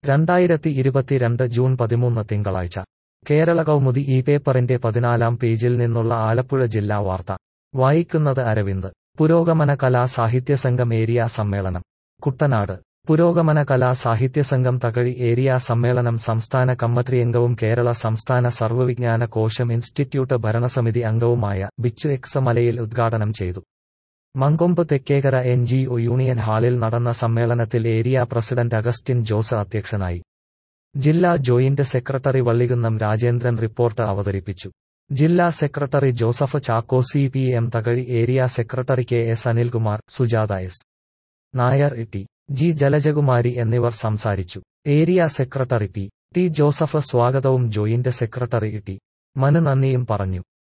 രണ്ടായിരത്തി ഇരുപത്തിരണ്ട് ജൂൺ പതിമൂന്ന് തിങ്കളാഴ്ച കേരള കൗമുദി ഈ പേപ്പറിന്റെ പതിനാലാം പേജിൽ നിന്നുള്ള ആലപ്പുഴ ജില്ലാ വാർത്ത വായിക്കുന്നത് അരവിന്ദ് പുരോഗമന കലാ സാഹിത്യ സംഘം ഏരിയ സമ്മേളനം കുട്ടനാട് പുരോഗമന കലാ സാഹിത്യ സംഘം തകഴി ഏരിയ സമ്മേളനം സംസ്ഥാന കമ്മറ്റിയംഗവും കേരള സംസ്ഥാന സർവ്വവിജ്ഞാന കോശം ഇൻസ്റ്റിറ്റ്യൂട്ട് ഭരണസമിതി അംഗവുമായ ബിച്ചു എക്സ് മലയിൽ ഉദ്ഘാടനം ചെയ്തു Mankombu Thekkekara N G O union ഹാളിൽ നടന്ന സമ്മേളനത്തിൽ ഏരിയ പ്രസിഡന്റ് അഗസ്റ്റിൻ ജോസ് അധ്യക്ഷനായി ജില്ലാ joint secretary Vallikunnam Rajendran report അവതരിപ്പിച്ചു ജില്ലാ secretary Joseph Chacko C P M Thakazhi area secretary K S Anilkumar Sujatha S Nair T G Jalajakumari എന്നിവർ സംസാരിച്ചു area secretary P T Joseph സ്വാഗതവും ജോയിന്റ് സെക്രട്ടറി ടി മനു നന്ദിയും പറഞ്ഞു